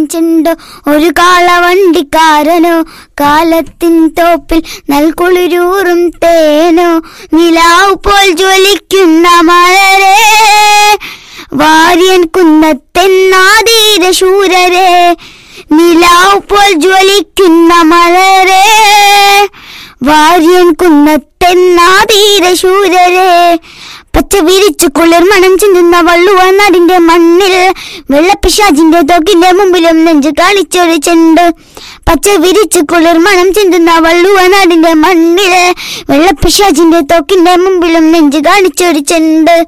ചെണ്ടോ ഒരു കാളവണ്ടിക്കാരനോ കാലത്തിൻ തോപ്പിൽ നൽകുളിരൂറും തേനോ നിലാവ് പോൽ ജ്വലിക്കുന്ന മലരെ വാര്യൻ കുന്നത്തെന്നാതീര ശൂരരെ നിലാവ് പോൽ ജ്വലിക്കുന്ന മലരെ വാര്യൻ കുന്നത്തെന്നാതീര ശൂരരെ പച്ച വിരിച്ചു കുളിർ മണം ചിന്തുന്ന വള്ളുവ നാടിന്റെ മണ്ണിൽ വെള്ളപ്പിശാജിന്റെ തൊക്കിന്റെ മുമ്പിലും നെഞ്ചു കാണിച്ചൊരു ചെണ്ട് പച്ച വിരിച്ചു കുളിർ മണം ചിന്തുന്ന വള്ളുവ നാടിന്റെ മണ്ണിൽ വെള്ളപ്പിശാജിന്റെ തൊക്കിന്റെ മുമ്പിലും നെഞ്ചു കാണിച്ചൊരു ചെണ്ട്